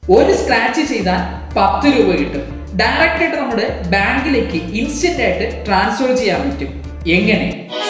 ഒരു സ്ക്രാച്ച് ചെയ്താൽ പത്ത് രൂപ കിട്ടും ഡയറക്റ്റ് ആയിട്ട് നമ്മുടെ ബാങ്കിലേക്ക് ഇൻസ്റ്റന്റ് ആയിട്ട് ട്രാൻസ്ഫർ ചെയ്യാൻ പറ്റും എങ്ങനെ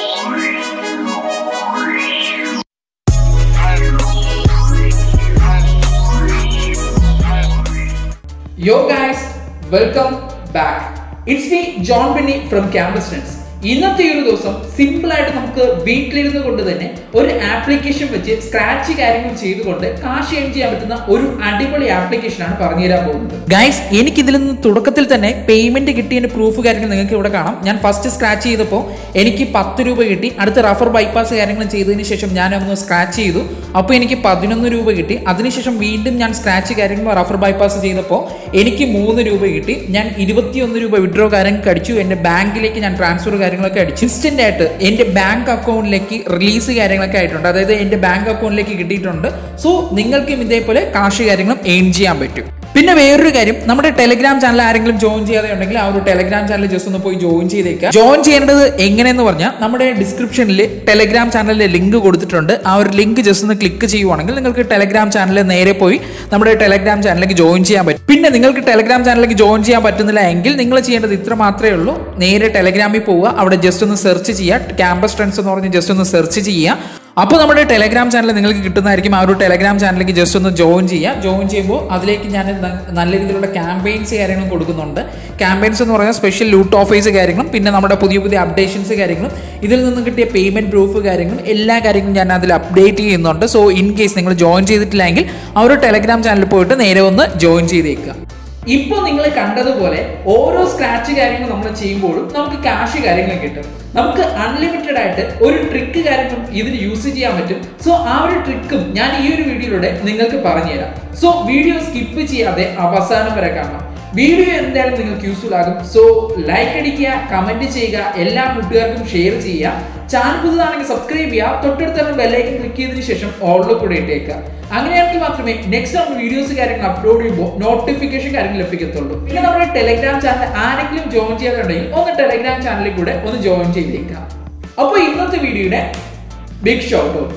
yo guys welcome back it's me John Benny from campus friends ഇന്നത്തെ ഈ ഒരു ദിവസം സിമ്പിൾ ആയിട്ട് നമുക്ക് വീട്ടിലിരുന്ന് കൊണ്ട് തന്നെ ഒരു ആപ്ലിക്കേഷൻ വെച്ച് സ്ക്രാച്ച് കാര്യങ്ങൾ ചെയ്തുകൊണ്ട് കാശ് ഏൺ ചെയ്യാൻ പറ്റുന്ന ഒരു അടിപൊളി ആപ്ലിക്കേഷൻ ആണ് പറഞ്ഞു തരാൻ പോകുന്നത് ഗൈസ് എനിക്ക് ഇതിൽ നിന്ന് തുടക്കത്തിൽ തന്നെ പേയ്മെന്റ് കിട്ടിയതിന്റെ പ്രൂഫ് കാര്യങ്ങൾ നിങ്ങൾക്ക് ഇവിടെ കാണാം ഞാൻ ഫസ്റ്റ് സ്ക്രാച്ച് ചെയ്തപ്പോൾ എനിക്ക് പത്ത് രൂപ കിട്ടി അടുത്ത റഫർ ബൈപ്പാസ് കാര്യങ്ങളും ചെയ്തതിന് ശേഷം ഞാൻ ഒന്ന് സ്ക്രാച്ച് ചെയ്തു അപ്പോൾ എനിക്ക് പതിനൊന്ന് രൂപ കിട്ടി അതിനുശേഷം വീണ്ടും ഞാൻ സ്ക്രാച്ച് കാര്യങ്ങൾ റഫർ ബൈപ്പാസ് ചെയ്തപ്പോൾ എനിക്ക് മൂന്ന് രൂപ കിട്ടി ഞാൻ ഇരുപത്തിയൊന്ന് രൂപ വിഡ്രോ കാര്യങ്ങൾക്ക് അടിച്ചു എൻ്റെ ബാങ്കിലേക്ക് ഞാൻ ട്രാൻസ്ഫർ കാര്യങ്ങളൊക്കെ അടിച്ചു ഇൻസ്റ്റന്റ് ആയിട്ട് എൻ്റെ ബാങ്ക് അക്കൗണ്ടിലേക്ക് റിലീസ് കാര്യങ്ങളൊക്കെ ആയിട്ടുണ്ട് അതായത് എൻ്റെ ബാങ്ക് അക്കൗണ്ടിലേക്ക് കിട്ടിയിട്ടുണ്ട് സോ നിങ്ങൾക്കും ഇതേപോലെ കാശ് കാര്യങ്ങളും എയിം ചെയ്യാൻ പറ്റും പിന്നെ വേറൊരു കാര്യം നമ്മുടെ ടെലിഗ്രാം ചാനൽ ആരെങ്കിലും ജോയിൻ ചെയ്യാതെ ഉണ്ടെങ്കിൽ ആ ഒരു ടെലിഗ്രാം ചാനൽ ജസ്റ്റ് ഒന്ന് പോയി ജോയിൻ ചെയ്തേക്കുക ജോയിൻ ചെയ്യേണ്ടത് എങ്ങനെയെന്ന് പറഞ്ഞാൽ നമ്മുടെ ഡിസ്ക്രിപ്ഷനിൽ ടെലിഗ്രാം ചാനലിലെ ലിങ്ക് കൊടുത്തിട്ടുണ്ട് ആ ഒരു ലിങ്ക് ജസ്റ്റ് ഒന്ന് ക്ലിക്ക് ചെയ്യുവാണെങ്കിൽ നിങ്ങൾക്ക് ടെലിഗ്രാം ചാനലിൽ നേരെ പോയി നമ്മുടെ ടെലിഗ്രാം ചാനലിലേക്ക് ജോയിൻ ചെയ്യാൻ പറ്റും പിന്നെ നിങ്ങൾക്ക് ടെലിഗ്രാം ചാനലിലേക്ക് ജോയിൻ ചെയ്യാൻ പറ്റുന്നില്ല എങ്കിൽ നിങ്ങൾ ചെയ്യേണ്ടത് ഇത്ര മാത്രമേ ഉള്ളൂ നേരെ ടെലിഗ്രാമിൽ പോവുക അവിടെ ജസ്റ്റ് ഒന്ന് സെർച്ച് ചെയ്യുക ക്യാമ്പസ് ട്രെൻഡ്സ് എന്ന് പറഞ്ഞ് ജസ്റ്റ് ഒന്ന് സെർച്ച് ചെയ്യുക അപ്പോൾ നമ്മുടെ ടെലഗ്രാം ചാനൽ നിങ്ങൾക്ക് കിട്ടുന്നതായിരിക്കും ആ ഒരു ടെലഗ്രാം ചാനലിലേക്ക് ജസ്റ്റ് ഒന്ന് ജോയിൻ ചെയ്യുക ജോയിൻ ചെയ്യുമ്പോൾ അതിലേക്ക് ഞാൻ ന- നല്ല രീതിയിലുള്ള ക്യാമ്പയിൻസ് കാര്യങ്ങളും കൊടുക്കുന്നുണ്ട് ക്യാമ്പയിൻസ് എന്ന് പറഞ്ഞാൽ സ്പെഷ്യൽ ലൂട്ട് ഓഫേഴ്സ് കാര്യങ്ങളും പിന്നെ നമ്മുടെ പുതിയ പുതിയ അപ്ഡേഷൻസ് കാര്യങ്ങളും ഇതിൽ നിന്ന് കിട്ടിയ പേയ്മെന്റ് പ്രൂഫ് കാര്യങ്ങളും എല്ലാ കാര്യങ്ങളും ഞാൻ അതിൽ അപ്ഡേറ്റ് ചെയ്യുന്നുണ്ട് സോ ഇൻ കേസ് നിങ്ങൾ ജോയിൻ ചെയ്തിട്ടില്ലെങ്കിൽ ആ ഒരു ടെലഗ്രാം ചാനലിൽ പോയിട്ട് നേരെ ഒന്ന് ജോയിൻ ചെയ്തേക്കുക ഇപ്പോൾ നിങ്ങൾ കണ്ടതുപോലെ ഓരോ സ്ക്രാച്ച് കാര്യങ്ങൾ നമ്മൾ ചെയ്യുമ്പോഴും നമുക്ക് കാശ് കാര്യങ്ങൾ കിട്ടും നമുക്ക് അൺലിമിറ്റഡ് ആയിട്ട് ഒരു ട്രിക്ക് കാര്യങ്ങളും ഇതിന് യൂസ് ചെയ്യാൻ പറ്റും സോ ആ ഒരു ട്രിക്കും ഞാൻ ഈ ഒരു വീഡിയോയിലൂടെ നിങ്ങൾക്ക് പറഞ്ഞുതരാം സോ വീഡിയോ സ്കിപ്പ് ചെയ്യാതെ അവസാനം വരെ കാണാം വീഡിയോ എന്തായാലും നിങ്ങൾക്ക് യൂസ്ഫുൾ ആകും സോ ലൈക്ക് അടിക്കുക കമന്റ് ചെയ്യുക എല്ലാ കൂട്ടുകാർക്കും ഷെയർ ചെയ്യുക ചാനൽ പുതുതാണെങ്കിൽ സബ്സ്ക്രൈബ് ചെയ്യുക തൊട്ടടുത്ത് തന്നെ ബെല്ലൈക്കൻ ക്ലിക്ക് ചെയ്തതിനു ശേഷം ഓളിൽ കൂടെ ഇട്ടേക്കുക അങ്ങനെയാണെങ്കിൽ മാത്രമേ നെക്സ്റ്റ് നമ്മൾ വീഡിയോസ് കാര്യങ്ങൾ അപ്ലോഡ് ചെയ്യുമ്പോൾ നോട്ടിഫിക്കേഷൻ കാര്യങ്ങൾ ലഭിക്കത്തുള്ളൂ പിന്നെ നമ്മുടെ ടെലഗ്രാം ചാനൽ ആരെങ്കിലും ജോയിൻ ചെയ്യാനുണ്ടെങ്കിൽ ഒന്ന് ടെലഗ്രാം ചാനലിൽ കൂടെ ഒന്ന് ജോയിൻ ചെയ്തേക്കാം അപ്പോൾ ഇന്നത്തെ വീഡിയോയുടെ ബിഗ് ഷോട്ട് ഔട്ട്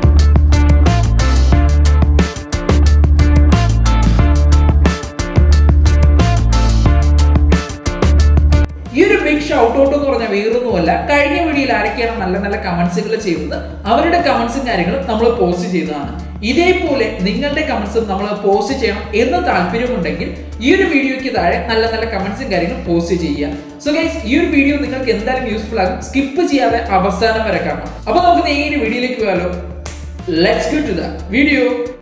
ഈ ഒരു ബിഗ് ഷൗട്ട് ഔട്ട് എന്ന് പറഞ്ഞാൽ വേറൊന്നുമല്ല കഴിഞ്ഞ വീഡിയോയിൽ ആരൊക്കെയാണ് നല്ല നല്ല കമന്റ്സുകൾ ചെയ്തത് അവരുടെ കമന്റ്സും കാര്യങ്ങളും നമ്മൾ പോസ്റ്റ് ചെയ്തതാണ് ഇതേപോലെ നിങ്ങളുടെ കമന്റ്സും നമ്മൾ പോസ്റ്റ് ചെയ്യണം എന്ന് താല്പര്യമുണ്ടെങ്കിൽ ഈ ഒരു വീഡിയോയ്ക്ക് താഴെ നല്ല നല്ല കമന്റ്സും കാര്യങ്ങളും പോസ്റ്റ് ചെയ്യുക സോ ഗൈസ് ഈ ഒരു വീഡിയോ നിങ്ങൾക്ക് എന്തായാലും യൂസ്ഫുൾ ആകും സ്കിപ്പ് ചെയ്യാതെ അവസാനം വരെ കാണാം അപ്പൊ നമുക്ക് നേരെ വീഡിയോയിലേക്ക് പോയാലോ let's go to the video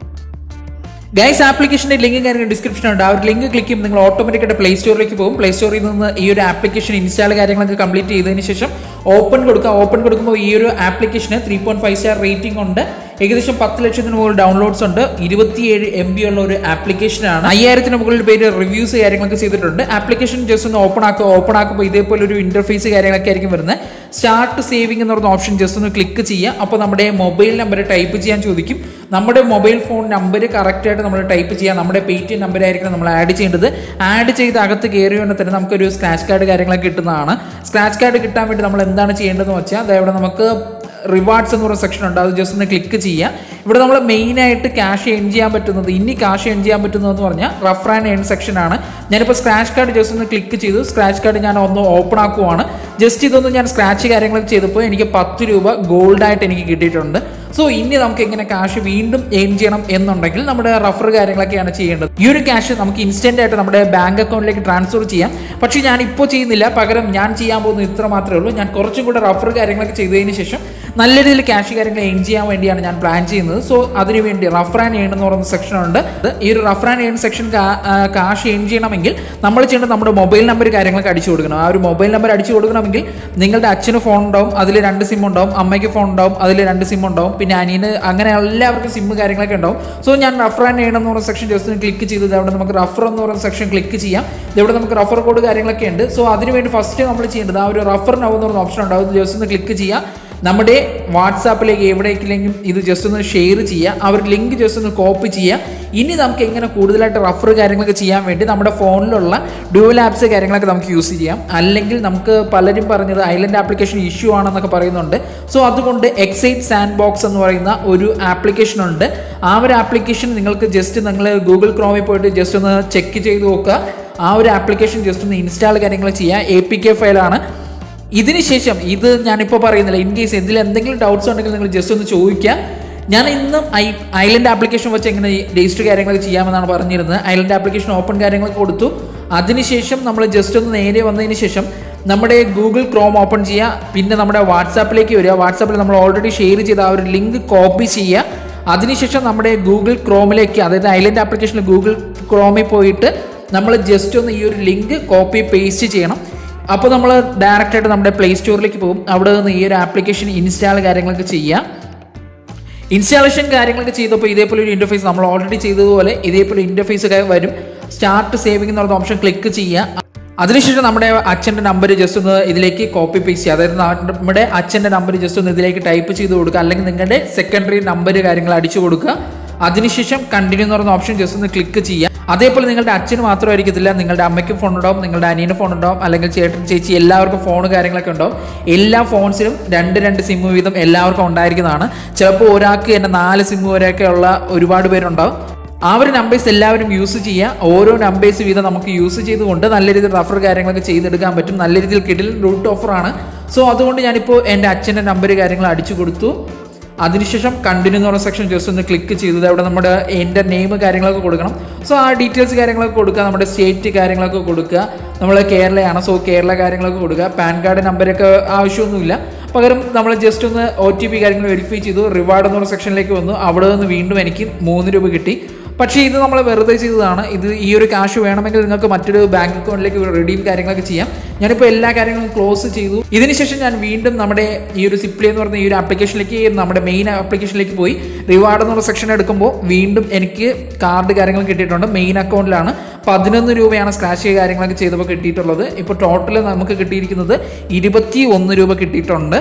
guys ആപ്ലിക്കേഷന്റെ ലിങ്ക് കാര്യങ്ങൾ ഡിസ്ക്രിപ്ഷൻ ഉണ്ട് ആ ഒരു ലിങ്ക് ക്ലിക്ക് ചെയ്യുമ്പോൾ നിങ്ങൾ ഓട്ടോമാറ്റിക്കായിട്ട് പ്ലേ സ്റ്റോറിലേക്ക് പോകും പ്ലേ സ്റ്റോറിൽ നിന്ന് ഈ ഒരു ആപ്ലിക്കേഷൻ ഇൻസ്റ്റാൾ കാര്യങ്ങളൊക്കെ കംപ്ലീറ്റ് ചെയ്തതിന് ശേഷം ഓപ്പൺ കൊടുക്കുക ഓപ്പൺ കൊടുക്കുമ്പോൾ ഈ ഒരു ആപ്ലിക്കേഷന് three point five star rating ഉണ്ട് ഏകദേശം പത്ത് ലക്ഷത്തിന് മുകളിൽ ഡൗൺലോഡ്സ് ഉണ്ട് ഇരുപത്തിയേഴ് എം ബി ഉള്ള ഒരു ആപ്ലിക്കേഷനാണ് അയ്യായിരത്തിന് മുകളിൽ പേര് റിവ്യൂസ് കാര്യങ്ങളൊക്കെ ചെയ്തിട്ടുണ്ട് ആപ്ലിക്കേഷൻ ജസ്റ്റ് ഒന്ന് ഓപ്പൺ ആക്കുക ഓപ്പൺ ആക്കുമ്പോൾ ഇതേപോലെ ഒരു ഇന്റർഫേസ് കാര്യങ്ങളൊക്കെ ആയിരിക്കും വരുന്നത് സ്റ്റാർട്ട് സേവിംഗ് എന്ന് പറയുന്ന ഓപ്ഷൻ ജസ്റ്റ് ഒന്ന് ക്ലിക്ക് ചെയ്യുക അപ്പോൾ നമ്മുടെ മൊബൈൽ നമ്പർ ടൈപ്പ് ചെയ്യാൻ ചോദിക്കും നമ്മുടെ മൊബൈൽ ഫോൺ നമ്പർ കറക്റ്റായിട്ട് നമ്മൾ ടൈപ്പ് ചെയ്യുക നമ്മുടെ പേ ടി എം നമ്പർ ആയിരിക്കും നമ്മൾ ആഡ് ചെയ്യേണ്ടത് ആഡ് ചെയ്ത് അകത്ത് കയറിയോണ്ട് തന്നെ നമുക്കൊരു സ്ക്രാച്ച് കാർഡ് കാര്യങ്ങളൊക്കെ കിട്ടുന്നതാണ് സ്ക്രാച്ച് കാർഡ് കിട്ടാൻ വേണ്ടി നമ്മൾ എന്താണ് ചെയ്യേണ്ടതെന്ന് വെച്ചാൽ അതായത് നമുക്ക് റിവാർഡ്സ് എന്ന് പറയുന്ന സെക്ഷൻ ഉണ്ട് അത് ജസ്റ്റ് ഒന്ന് ക്ലിക്ക് ചെയ്യുക ഇവിടെ നമ്മൾ മെയിൻ ആയിട്ട് ക്യാഷ് എൺ ചെയ്യാൻ പറ്റുന്നത് ഇനി ക്യാഷ് എൺ ചെയ്യാൻ പറ്റുന്നതെന്ന് പറഞ്ഞാൽ റഫ് ആൻഡ് എൺ സെക്ഷൻ ആണ് ഞാനിപ്പോൾ സ്ക്രാച്ച് കാർഡ് ജസ്റ്റ് ഒന്ന് ക്ലിക്ക് ചെയ്തു സ്ക്രാച്ച് കാർഡ് ഞാൻ ഒന്ന് ഓപ്പൺ ആക്കുവാണ് ജസ്റ്റ് ഇതൊന്ന് ഞാൻ സ്ക്രാച്ച് കാര്യങ്ങളൊക്കെ ചെയ്തപ്പോൾ എനിക്ക് പത്ത് രൂപ ഗോൾഡായിട്ട് എനിക്ക് കിട്ടിയിട്ടുണ്ട് സോ ഇനി നമുക്ക് എങ്ങനെ ക്യാഷ് വീണ്ടും എയിം ചെയ്യണം എന്നുണ്ടെങ്കിൽ നമ്മുടെ റഫർ കാര്യങ്ങളൊക്കെയാണ് ചെയ്യേണ്ടത് ഈ ഒരു ക്യാഷ് നമുക്ക് ഇൻസ്റ്റന്റ് ആയിട്ട് നമ്മുടെ ബാങ്ക് അക്കൗണ്ടിലേക്ക് ട്രാൻസ്ഫർ ചെയ്യാം പക്ഷേ ഞാൻ ഇപ്പോൾ ചെയ്യുന്നില്ല പകരം ഞാൻ ചെയ്യാൻ പോകുന്നത് ഇത്ര മാത്രമേ ഉള്ളൂ ഞാൻ കുറച്ചും കൂടെ റഫർ കാര്യങ്ങളൊക്കെ ചെയ്തതിന് ശേഷം നല്ല രീതിയിൽ ക്യാഷ് കാര്യങ്ങൾ എയിം ചെയ്യാൻ വേണ്ടിയാണ് ഞാൻ പ്ലാൻ ചെയ്യുന്നത് സോ അതിനുവേണ്ടി റഫർ ആൻഡ് ഏൺ എന്ന് പറയുന്ന സെക്ഷൻ ഉണ്ട് ഈ ഒരു റഫർ ആൻഡ് ഏൺ സെക്ഷൻ കാശ് എയിം ചെയ്യണമെങ്കിൽ നമ്മൾ ചെയ്യേണ്ടത് നമ്മുടെ മൊബൈൽ നമ്പർ കാര്യങ്ങളൊക്കെ അടിച്ചു കൊടുക്കണം ആ ഒരു മൊബൈൽ നമ്പർ അടിച്ചു കൊടുക്കണമെങ്കിൽ നിങ്ങളുടെ അച്ഛന് ഫോൺ ഉണ്ടാവും അതിൽ രണ്ട് സിം ഉണ്ടാവും അമ്മയ്ക്ക് ഫോൺ ഉണ്ടാവും അതിൽ രണ്ട് സിം ഉണ്ടാവും പിന്നെ അനിയന് അങ്ങനെ എല്ലാവർക്കും സിം കാര്യങ്ങളൊക്കെ ഉണ്ടാവും സോ ഞാൻ റഫർ ആൻഡ് ഏൺ എന്ന് പറയുന്ന സെക്ഷൻ ജസ്റ്റ് ക്ലിക്ക് ചെയ്തത് അവിടെ നമുക്ക് റഫർ എന്ന് പറയുന്ന സെക്ഷൻ ക്ലിക്ക് ചെയ്യാം ഇവിടെ നമുക്ക് റഫർ കോഡ് കാര്യങ്ങളൊക്കെ ഉണ്ട് സോ അതിനുവേണ്ടി ഫസ്റ്റ് നമ്മൾ ചെയ്യേണ്ടത് ആ ഒരു റഫർ നൗ എന്ന് പറയുന്ന ഓപ്ഷൻ ഉണ്ടാവും ജസ്റ്റ് ഒന്ന് ക്ലിക്ക് ചെയ്യുക നമ്മുടെ വാട്സാപ്പിലേക്ക് എവിടേക്കെങ്കിലും ഇത് ജസ്റ്റ് ഒന്ന് ഷെയർ ചെയ്യുക അവർ ലിങ്ക് ജസ്റ്റ് ഒന്ന് കോപ്പി ചെയ്യുക ഇനി നമുക്ക് എങ്ങനെ കൂടുതലായിട്ട് റഫർ കാര്യങ്ങളൊക്കെ ചെയ്യാൻ വേണ്ടി നമ്മുടെ ഫോണിലുള്ള ഡ്യുവൽ ആപ്സ് കാര്യങ്ങളൊക്കെ നമുക്ക് യൂസ് ചെയ്യാം അല്ലെങ്കിൽ നമുക്ക് പലരും പറഞ്ഞത് ഐലൻഡ് ആപ്ലിക്കേഷൻ ഇഷ്യൂ ആണെന്നൊക്കെ പറയുന്നുണ്ട് സോ അതുകൊണ്ട് എക്സൈറ്റ് സാൻഡ് ബോക്സ് എന്ന് പറയുന്ന ഒരു ആപ്ലിക്കേഷൻ ഉണ്ട് ആ ഒരു ആപ്ലിക്കേഷൻ നിങ്ങൾക്ക് ജസ്റ്റ് നിങ്ങൾ ഗൂഗിൾ ക്രോമിൽ പോയിട്ട് ജസ്റ്റ് ഒന്ന് ചെക്ക് ചെയ്ത് നോക്കുക ആ ഒരു ആപ്ലിക്കേഷൻ ജസ്റ്റ് ഒന്ന് ഇൻസ്റ്റാൾ കാര്യങ്ങൾ ചെയ്യുക എ പി കെ ഫയലാണ് ഇതിന് ശേഷം ഇത് ഞാനിപ്പോൾ പറയുന്നില്ല ഇൻ കേസ് ഇതിൽ എന്തെങ്കിലും ഡൗട്ട്സ് ഉണ്ടെങ്കിൽ നിങ്ങൾ ജസ്റ്റ് ഒന്ന് ചോദിക്കുക ഞാൻ ഇന്നും ഐ ഐലൻഡ് ആപ്ലിക്കേഷൻ വെച്ച് എങ്ങനെ രജിസ്റ്റർ കാര്യങ്ങളൊക്കെ ചെയ്യാമെന്നാണ് പറഞ്ഞിരുന്നത് ഐലൻഡ് ആപ്ലിക്കേഷൻ ഓപ്പൺ കാര്യങ്ങളൊക്കെ കൊടുത്തു അതിനുശേഷം നമ്മൾ ജസ്റ്റ് ഒന്ന് നേരെ വന്നതിന് ശേഷം നമ്മുടെ ഗൂഗിൾ ക്രോം ഓപ്പൺ ചെയ്യുക പിന്നെ നമ്മുടെ വാട്സാപ്പിലേക്ക് വരിക വാട്സാപ്പിൽ നമ്മൾ ഓൾറെഡി ഷെയർ ചെയ്ത ആ ഒരു ലിങ്ക് കോപ്പി ചെയ്യുക അതിനുശേഷം നമ്മുടെ ഗൂഗിൾ ക്രോമിലേക്ക് അതായത് ഐലൻഡ് ആപ്ലിക്കേഷനിൽ ഗൂഗിൾ ക്രോമിൽ പോയിട്ട് നമ്മൾ ജസ്റ്റ് ഒന്ന് ഈ ഒരു ലിങ്ക് കോപ്പി പേസ്റ്റ് ചെയ്യണം അപ്പോൾ നമ്മൾ ഡയറക്റ്റ് ആയിട്ട് നമ്മുടെ പ്ലേ സ്റ്റോറിലേക്ക് പോകും അവിടെ നിന്ന് ഈ ഒരു ആപ്ലിക്കേഷൻ ഇൻസ്റ്റാൾ കാര്യങ്ങളൊക്കെ ചെയ്യാം ഇൻസ്റ്റാളേഷൻ കാര്യങ്ങളൊക്കെ ചെയ്തപ്പോൾ ഇതേപോലെ ഒരു ഇൻ്റർഫേസ് നമ്മൾ ഓൾറെഡി ചെയ്തതുപോലെ ഇതേപോലെ ഇൻ്റർഫേസ് ഒക്കെ വരും സ്റ്റാർട്ട് സേവിംഗ് എന്ന് പറയുന്ന ഓപ്ഷൻ ക്ലിക്ക് ചെയ്യുക അതിനുശേഷം നമ്മുടെ അച്ഛൻ്റെ നമ്പർ ജസ്റ്റ് ഒന്ന് ഇതിലേക്ക് കോപ്പി പേസ്റ്റ് ചെയ്യുക അതായത് നമ്മുടെ അച്ഛൻ്റെ നമ്പർ ജസ്റ്റ് ഒന്ന് ഇതിലേക്ക് ടൈപ്പ് ചെയ്ത് കൊടുക്കുക അല്ലെങ്കിൽ നിങ്ങളുടെ സെക്കൻഡറി നമ്പർ കാര്യങ്ങൾ അടിച്ചു കൊടുക്കുക അതിനുശേഷം കണ്ടിന്യൂ എന്ന് പറയുന്ന ഓപ്ഷൻ ജസ്റ്റ് ഒന്ന് ക്ലിക്ക് ചെയ്യുക അതേപോലെ നിങ്ങളുടെ അച്ഛന് മാത്രമായിരിക്കത്തില്ല നിങ്ങളുടെ അമ്മയ്ക്കും ഫോൺ ഉണ്ടാവും നിങ്ങളുടെ അനിയന് ഫോൺ ഉണ്ടാവും അല്ലെങ്കിൽ ചേട്ടൻ ചേച്ചി എല്ലാവർക്കും ഫോൺ കാര്യങ്ങളൊക്കെ ഉണ്ടാവും എല്ലാ ഫോൺസിലും രണ്ട് രണ്ട് സിം വീതം എല്ലാവർക്കും ഉണ്ടായിരിക്കുന്നതാണ് ചിലപ്പോൾ ഒരാൾക്ക് തന്നെ നാല് സിം വരെയൊക്കെ ഉള്ള ഒരുപാട് പേരുണ്ടാവും ആ ഒരു നമ്പേഴ്സ് എല്ലാവരും യൂസ് ചെയ്യുക ഓരോ നമ്പേഴ്സ് വീതം നമുക്ക് യൂസ് ചെയ്തുകൊണ്ട് നല്ല രീതിയിൽ റഫർ കാര്യങ്ങളൊക്കെ ചെയ്തെടുക്കാൻ പറ്റും നല്ല രീതിയിൽ കിടിൽ റൂട്ട് ഓഫറാണ് സോ അതുകൊണ്ട് ഞാനിപ്പോൾ എൻ്റെ അച്ഛൻ്റെ നമ്പർ കാര്യങ്ങൾ അടിച്ചു കൊടുത്തു അതിനുശേഷം കണ്ടിന്യൂ എന്ന് പറയുന്ന സെക്ഷൻ ജസ്റ്റ് ഒന്ന് ക്ലിക്ക് ചെയ്തത് അവിടെ നമ്മുടെ എൻ്റെ നെയിം കാര്യങ്ങളൊക്കെ കൊടുക്കണം സോ ആ ഡീറ്റെയിൽസ് കാര്യങ്ങളൊക്കെ കൊടുക്കുക നമ്മുടെ സ്റ്റേറ്റ് കാര്യങ്ങളൊക്കെ കൊടുക്കുക നമ്മൾ കേരളയാണ് സോ കേരള കാര്യങ്ങളൊക്കെ കൊടുക്കുക പാൻ കാർഡ് നമ്പരൊക്കെ ആവശ്യമൊന്നുമില്ല പകരം നമ്മൾ ജസ്റ്റ് ഒന്ന് ഒ ടി പി കാര്യങ്ങൾ വെരിഫൈ ചെയ്തു റിവാർഡ് എന്ന് പറഞ്ഞ സെക്ഷനിലേക്ക് വന്നു അവിടെ നിന്ന് വീണ്ടും എനിക്ക് മൂന്ന് രൂപ കിട്ടി പക്ഷേ ഇത് നമ്മൾ വെറുതെ ചെയ്തതാണ് ഇത് ഈ ഒരു കാശ് വേണമെങ്കിൽ നിങ്ങൾക്ക് മറ്റൊരു ബാങ്ക് അക്കൗണ്ടിലേക്ക് റെഡീം കാര്യങ്ങളൊക്കെ ചെയ്യാം ഞാനിപ്പോൾ എല്ലാ കാര്യങ്ങളും ക്ലോസ് ചെയ്തു ഇതിനുശേഷം ഞാൻ വീണ്ടും നമ്മുടെ ഈ ഒരു സിപ്ലി എന്ന് പറയുന്ന ഈ ഒരു ആപ്ലിക്കേഷനിലേക്ക് നമ്മുടെ മെയിൻ ആപ്ലിക്കേഷനിലേക്ക് പോയി റിവാർഡ് എന്ന് പറഞ്ഞ സെക്ഷൻ എടുക്കുമ്പോൾ വീണ്ടും എനിക്ക് കാർഡ് കാര്യങ്ങൾ കിട്ടിയിട്ടുണ്ട് മെയിൻ അക്കൗണ്ടിലാണ് പതിനൊന്ന് രൂപയാണ് സ്ക്രാച്ച് കാര്യങ്ങളൊക്കെ ചെയ്തപ്പോൾ കിട്ടിയിട്ടുള്ളത് ഇപ്പോൾ ടോട്ടൽ നമുക്ക് കിട്ടിയിരിക്കുന്നത് ഇരുപത്തി ഒന്ന് രൂപ കിട്ടിയിട്ടുണ്ട്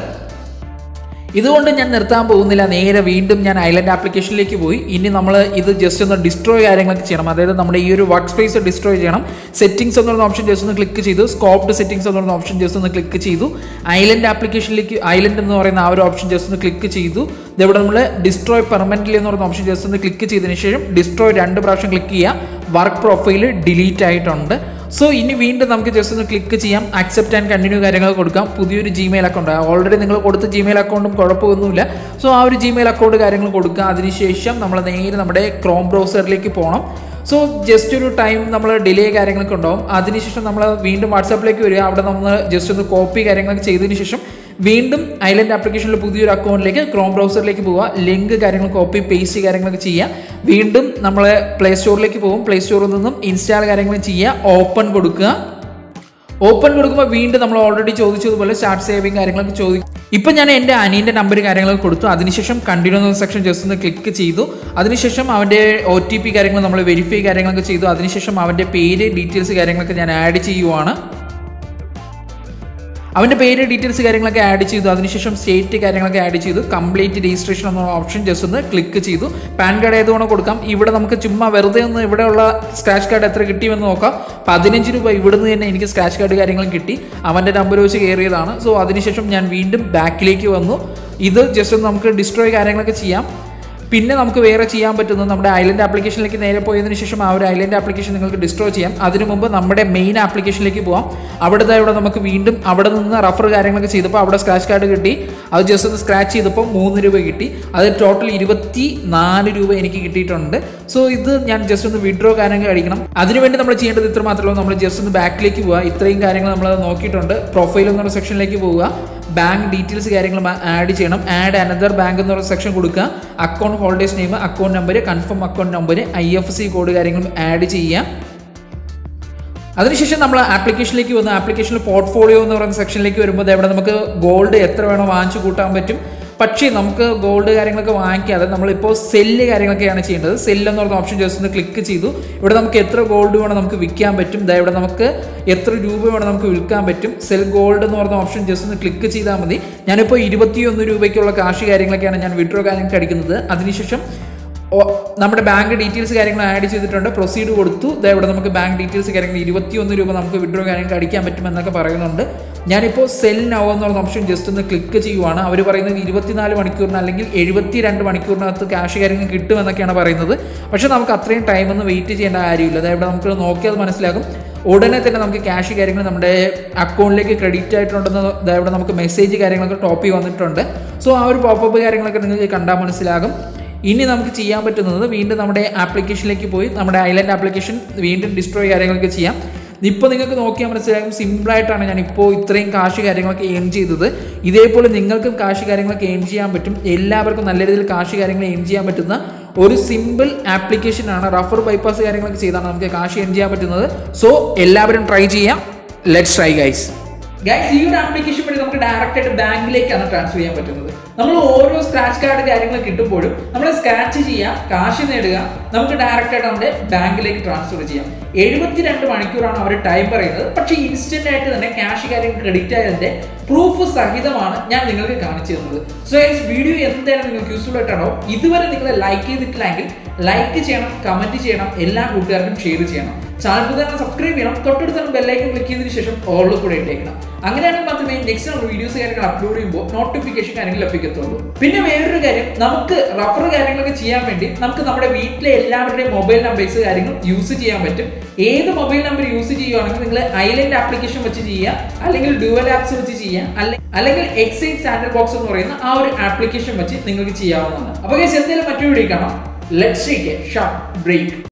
ഇതുകൊണ്ട് ഞാൻ നിർത്താൻ പോകുന്നില്ല നേരെ വീണ്ടും ഞാൻ ഐലൻഡ് ആപ്ലിക്കേഷനിലേക്ക് പോയി ഇനി നമ്മൾ ഇത് ജസ്റ്റ് ഒന്ന് ഡിസ്ട്രോയ് കാര്യങ്ങളൊക്കെ ചെയ്യണം അതായത് നമ്മുടെ ഈ ഒരു വർക്ക് സ്പേസ് ഡിസ്ട്രോയ് ചെയ്യണം സെറ്റിംഗ്സ് എന്ന് പറയുന്ന ഓപ്ഷൻ ജസ്റ്റ് ഒന്ന് ക്ലിക്ക് ചെയ്തു സ്കോപ്ഡ് സെറ്റിംഗ്സ് എന്ന് പറയുന്ന ഓപ്ഷൻ ജസ്റ്റ് ഒന്ന് ക്ലിക്ക് ചെയ്തു ഐലൻഡ് ആപ്ലിക്കേഷനിലേക്ക് ഐലൻഡ് എന്ന് പറയുന്ന ആ ഒരു ഓപ്ഷൻ ജസ്റ്റ് ഒന്ന് ക്ലിക്ക് ചെയ്തു ഇതവിടെ നമ്മൾ ഡിസ്ട്രോയ് പെർമനൻ്റ്ലി എന്ന് പറയുന്ന ഓപ്ഷൻ ജസ്റ്റ് ഒന്ന് ക്ലിക്ക് ചെയ്തതിന് ശേഷം ഡിസ്ട്രോയ് രണ്ട് പ്രാവശ്യം ക്ലിക്ക് ചെയ്യുക വർക്ക് പ്രൊഫൈൽ ഡിലീറ്റ് ആയിട്ടുണ്ട് സോ ഇനി വീണ്ടും നമുക്ക് ജസ്റ്റ് ഒന്ന് ക്ലിക്ക് ചെയ്യാം അക്സെപ്റ്റ് ആൻഡ് കണ്ടിന്യൂ കാര്യങ്ങൾ കൊടുക്കാം പുതിയൊരു ജിമെയിൽ അക്കൗണ്ട് ഓൾറെഡി നിങ്ങൾ കൊടുത്ത ജിമെയിൽ അക്കൗണ്ടും കുഴപ്പമൊന്നുമില്ല സോ ആ ഒരു ജിമെയിൽ അക്കൗണ്ട് കാര്യങ്ങൾ കൊടുക്കുക അതിനുശേഷം നമ്മൾ നേരെ നമ്മുടെ ക്രോം ബ്രൗസറിലേക്ക് പോകണം സോ ജസ്റ്റ് ഒരു ടൈം നമ്മൾ ഡിലേ കാര്യങ്ങളൊക്കെ ഉണ്ടാവും അതിനുശേഷം നമ്മൾ വീണ്ടും വാട്സാപ്പിലേക്ക് വരിക അവിടെ നമ്മൾ ജസ്റ്റ് ഒന്ന് കോപ്പി കാര്യങ്ങളൊക്കെ ചെയ്തതിന് ശേഷം വീണ്ടും ഐലൻഡ് ആപ്ലിക്കേഷനിൽ പുതിയൊരു അക്കൗണ്ടിലേക്ക് ക്രോം ബ്രൗസറിലേക്ക് പോവുക ലിങ്ക് കാര്യങ്ങൾ കോപ്പി പേസ്റ്റ് കാര്യങ്ങളൊക്കെ ചെയ്യുക വീണ്ടും നമ്മൾ പ്ലേ സ്റ്റോറിലേക്ക് പോകും പ്ലേ സ്റ്റോറിൽ നിന്നും ഇൻസ്റ്റാൾ കാര്യങ്ങൾ ചെയ്യുക ഓപ്പൺ കൊടുക്കുക ഓപ്പൺ കൊടുക്കുമ്പോൾ വീണ്ടും നമ്മൾ ഓൾറെഡി ചോദിച്ചതുപോലെ സ്റ്റാർട്ട് സേവിങ് കാര്യങ്ങളൊക്കെ ചോദിക്കും ഇപ്പം ഞാൻ എൻ്റെ അനിയൻ്റെ നമ്പർ കാര്യങ്ങളൊക്കെ കൊടുത്തു അതിനുശേഷം കണ്ടിന്യൂ എന്ന സെക്ഷൻ ജസ്റ്റ് ഒന്ന് ക്ലിക്ക് ചെയ്തു അതിനുശേഷം അവൻ്റെ ഒ ടി പി കാര്യങ്ങൾ നമ്മൾ വെരിഫൈ കാര്യങ്ങളൊക്കെ ചെയ്തു അതിനുശേഷം അവൻ്റെ പേര് ഡീറ്റെയിൽസ് കാര്യങ്ങളൊക്കെ ഞാൻ ആഡ് ചെയ്യുവാണ് അവൻ്റെ പേര് ഡീറ്റെയിൽസ് കാര്യങ്ങളൊക്കെ ആഡ് ചെയ്തു അതിനുശേഷം സ്റ്റേറ്റ് കാര്യങ്ങളൊക്കെ ആഡ് ചെയ്തു കംപ്ലീറ്റ് രജിസ്ട്രേഷൻ എന്ന ഓപ്ഷൻ ജസ്റ്റ് ഒന്ന് ക്ലിക്ക് ചെയ്തു പാൻ കാർഡ് ഏതുകൊണ്ട് കൊടുക്കാം ഇവിടെ നമുക്ക് ചുമ്മാ വെറുതെ ഒന്ന് ഇവിടെയുള്ള സ്ക്രാച്ച് കാർഡ് എത്ര കിട്ടിയെന്ന് നോക്കാം പതിനഞ്ച് രൂപ ഇവിടുന്ന് തന്നെ എനിക്ക് സ്ക്രാച്ച് കാർഡ് കാര്യങ്ങളും കിട്ടി അവൻ്റെ നമ്പർ വെച്ച് കയറിയതാണ് സോ അതിനുശേഷം ഞാൻ വീണ്ടും ബാക്കിലേക്ക് വന്നു ഇത് ജസ്റ്റ് ഒന്ന് നമുക്ക് ഡിസ്ട്രോയ് കാര്യങ്ങളൊക്കെ ചെയ്യാം പിന്നെ നമുക്ക് വേറെ ചെയ്യാൻ പറ്റുന്നത് നമ്മുടെ ഐലൻഡ് ആപ്ലിക്കേഷനിലേക്ക് നേരെ പോയതിനു ശേഷം ആ ഒരു ഐലൻഡ് ആപ്ലിക്കേഷൻ നിങ്ങൾക്ക് ഡിസ്ട്രോ ചെയ്യാം അതിനു മുമ്പ് നമ്മുടെ മെയിൻ ആപ്ലിക്കേഷനിലേക്ക് പോവാം അവിടെ ദാ ഇവിടെ നമുക്ക് വീണ്ടും അവിടെ നിന്ന് റഫർ കാര്യങ്ങളൊക്കെ ചെയ്തപ്പോൾ അവിടെ സ്ക്രാച്ച് കാർഡ് കിട്ടി അത് ജസ്റ്റ് ഒന്ന് സ്ക്രാച്ച് ചെയ്തപ്പോൾ മൂന്ന് രൂപ കിട്ടി അത് ടോട്ടൽ ഇരുപത്തി നാല് രൂപ എനിക്ക് കിട്ടിയിട്ടുണ്ട് സോ ഇത് ഞാൻ ജസ്റ്റ് ഒന്ന് വിഡ്രോ കാര്യങ്ങൾ കഴിക്കണം അതിനുവേണ്ടി നമ്മൾ ചെയ്യേണ്ടത് ഇത്ര മാത്രമേ ഉള്ളൂ നമ്മൾ ജസ്റ്റ് ഒന്ന് ബാക്കിലേക്ക് പോവുക ഇത്രയും കാര്യങ്ങൾ നമ്മൾ നോക്കിയിട്ടുണ്ട് പ്രൊഫൈൽ എന്നുള്ള സെക്ഷനിലേക്ക് പോവുക ബാങ്ക് ഡീറ്റെയിൽസ് കാര്യങ്ങൾ ആഡ് ചെയ്യണം ആഡ് അനദർ ബാങ്ക് എന്ന് പറയുന്ന സെക്ഷൻ കൊടുക്കുക account holders name account number confirm account number I F C code കാര്യങ്ങളും ആഡ് ചെയ്യുക അതിനുശേഷം നമ്മൾ ആപ്ലിക്കേഷനിലേക്ക് വന്ന് ആപ്ലിക്കേഷനിൽ പോർട്ട്ഫോളിയോ എന്ന് പറയുന്ന സെക്ഷനിലേക്ക് വരുമ്പോൾ ഇവിടെ നമുക്ക് ഗോൾഡ് എത്ര വേണോ വാങ്ങിച്ചു കൂട്ടാൻ പറ്റും പക്ഷേ നമുക്ക് ഗോൾഡ് കാര്യങ്ങളൊക്കെ വാങ്ങിക്കാതെ നമ്മളിപ്പോൾ സെല്ല് കാര്യങ്ങളൊക്കെയാണ് ചെയ്യേണ്ടത് സെല്ല് എന്ന് പറഞ്ഞ ഓപ്ഷൻ ജസ്റ്റ് ഒന്ന് ക്ലിക്ക് ചെയ്തു ഇവിടെ നമുക്ക് എത്ര ഗോൾഡ് വേണം നമുക്ക് വിൽക്കാൻ പറ്റും ദാ ഇവിടെ നമുക്ക് എത്ര രൂപ വേണം നമുക്ക് വിൽക്കാൻ പറ്റും സെൽ ഗോൾഡ് എന്ന് പറഞ്ഞ ഓപ്ഷൻ ജസ്റ്റ് ഒന്ന് ക്ലിക്ക് ചെയ്താൽ മതി ഞാനിപ്പോൾ ഇരുപത്തിയൊന്ന് രൂപയ്ക്കുള്ള കാശ് കാര്യങ്ങളൊക്കെയാണ് ഞാൻ വിഡ്രോ കാര്യങ്ങൾക്ക് അടിക്കുന്നത് അതിനുശേഷം ഓ- നമ്മുടെ ബാങ്ക് ഡീറ്റെയിൽസ് കാര്യങ്ങൾ ആഡ് ചെയ്തിട്ടുണ്ട് പ്രൊസീഡ് കൊടുത്തു ദാ ഇവിടെ നമുക്ക് ബാങ്ക് ഡീറ്റെയിൽസ് കാര്യങ്ങൾ ഇരുപത്തിയൊന്ന് രൂപ നമുക്ക് വിഡ്രോ കാര്യങ്ങൾക്ക് അടിക്കാൻ പറ്റും എന്നൊക്കെ പറയുന്നുണ്ട് ഞാനിപ്പോൾ സെൽ നൗ എന്ന് പറഞ്ഞ ഓപ്ഷൻ ജസ്റ്റ് ഒന്ന് ക്ലിക്ക് ചെയ്യുവാണ് അവർ പറയുന്നത് ഇരുപത്തിനാല് മണിക്കൂറിന് അല്ലെങ്കിൽ എഴുപത്തി രണ്ട് മണിക്കൂറിനകത്ത് ക്യാഷ് കാര്യങ്ങൾ കിട്ടുമെന്നൊക്കെയാണ് പറയുന്നത് പക്ഷേ നമുക്ക് അത്രയും ടൈം ഒന്നും വെയിറ്റ് ചെയ്യേണ്ട കാര്യമില്ല അതായത് ഇവിടെ നമുക്ക് നോക്കിയാൽ മനസ്സിലാകും ഉടനെ തന്നെ നമുക്ക് ക്യാഷ് കാര്യങ്ങൾ നമ്മുടെ അക്കൗണ്ടിലേക്ക് ക്രെഡിറ്റ് ആയിട്ടുണ്ടെന്ന് ദാ ഇവിടെ നമുക്ക് മെസ്സേജ് കാര്യങ്ങളൊക്കെ ടോപ്പിൽ വന്നിട്ടുണ്ട് സോ ആ ഒരു പോപ്പപ്പ് കാര്യങ്ങളൊക്കെ നിങ്ങൾക്ക് കണ്ടാൽ മനസ്സിലാകും ഇനി നമുക്ക് ചെയ്യാൻ പറ്റുന്നത് വീണ്ടും നമ്മുടെ ആപ്ലിക്കേഷനിലേക്ക് പോയി നമ്മുടെ ഐലൻഡ് ആപ്ലിക്കേഷൻ വീണ്ടും ഡിസ്ട്രോയ് കാര്യങ്ങളൊക്കെ ചെയ്യാം ഇപ്പോൾ നിങ്ങൾക്ക് നോക്കിയാൽ മനസ്സിലാകും സിമ്പിളായിട്ടാണ് ഞാൻ ഇപ്പോൾ ഇത്രയും കാശ് കാര്യങ്ങളൊക്കെ ഏൺ ചെയ്തത് ഇതേപോലെ നിങ്ങൾക്കും കാശ് കാര്യങ്ങളൊക്കെ ഏൺ ചെയ്യാൻ പറ്റും എല്ലാവർക്കും നല്ല രീതിയിൽ കാശ് കാര്യങ്ങൾ ഏൺ ചെയ്യാൻ പറ്റുന്ന ഒരു സിമ്പിൾ ആപ്ലിക്കേഷനാണ് റഫർ ബൈപ്പാസ് കാര്യങ്ങളൊക്കെ ചെയ്താണ് നമുക്ക് കാശ് ഏൺ ചെയ്യാൻ പറ്റുന്നത് സോ എല്ലാവരും ട്രൈ ചെയ്യാം ലെറ്റ്സ് ട്രൈ ഗൈസ് ഗൈസ് ഈ ഒരു ആപ്ലിക്കേഷൻ വഴി നമുക്ക് ഡയറക്റ്റ് ആയിട്ട് ബാങ്കിലേക്കാണ് ട്രാൻസ്ഫർ ചെയ്യാൻ പറ്റുന്നത് നമ്മൾ ഓരോ സ്ക്രാച്ച് കാർഡ് കാര്യങ്ങൾ കിട്ടുമ്പോഴും നമ്മൾ സ്ക്രാച്ച് ചെയ്യാം കാശ് നേടുക നമുക്ക് ഡയറക്റ്റ് ആയിട്ട് നമ്മുടെ ബാങ്കിലേക്ക് ട്രാൻസ്ഫർ ചെയ്യാം എഴുപത്തിരണ്ട് മണിക്കൂറാണ് അവർ ടൈം പറയുന്നത് പക്ഷേ ഇൻസ്റ്റന്റ് ആയിട്ട് തന്നെ ക്യാഷ് കാര്യങ്ങൾ ക്രെഡിറ്റ് ആയതിന്റെ പ്രൂഫ് സഹിതമാണ് ഞാൻ നിങ്ങൾക്ക് കാണിച്ചു തന്നത് സോ ഗൈസ് വീഡിയോ എന്തായാലും നിങ്ങൾക്ക് യൂസ്ഫുൾ ആയിട്ടാണോ ഇതുവരെ നിങ്ങൾ ലൈക്ക് ചെയ്തിട്ടില്ലെങ്കിൽ ലൈക്ക് ചെയ്യണം കമന്റ് ചെയ്യണം എല്ലാ കൂട്ടുകാർക്കും ഷെയർ ചെയ്യണം ചാനൽ പുതുതായി സബ്സ്ക്രൈബ് ചെയ്യണം തൊട്ടടുത്താണ് ബെല്ലൈക്കൻ ക്ലിക്ക് ചെയ്തതിനു ശേഷം ഓളിൽ കൂടെ ഇട്ടേക്കണം അങ്ങനെയാണെങ്കിൽ മാത്രമേ നെക്സ്റ്റ് നമ്മൾ വീഡിയോസ് കാര്യങ്ങൾ അപ്ലോഡ് ചെയ്യുമ്പോൾ നോട്ടിഫിക്കേഷൻ കാര്യങ്ങൾ ലഭിക്കത്തുള്ളൂ പിന്നെ വേറൊരു കാര്യം നമുക്ക് റഫർ കാര്യങ്ങളൊക്കെ ചെയ്യാൻ വേണ്ടി നമുക്ക് നമ്മുടെ വീട്ടിലെ എല്ലാവരുടെയും മൊബൈൽ നമ്പേഴ്സ് കാര്യങ്ങൾ യൂസ് ചെയ്യാൻ പറ്റും ഏത് മൊബൈൽ നമ്പർ യൂസ് ചെയ്യുകയാണെങ്കിൽ നിങ്ങൾ ഐലൻഡ് ആപ്ലിക്കേഷൻ വെച്ച് ചെയ്യുക അല്ലെങ്കിൽ ഡുവൽ ആപ്സ് വെച്ച് ചെയ്യുക അല്ലെ- അല്ലെങ്കിൽ എക്സൈറ്റ് സാൻഡൽ ബോക്സ് എന്ന് പറയുന്ന ആ ഒരു ആപ്ലിക്കേഷൻ വെച്ച് നിങ്ങൾക്ക് ചെയ്യാവുന്നതാണ് അപ്പോൾ guys, എന്തായാലും മറ്റൊരു വീഡിയോ കാണാം let's take a short break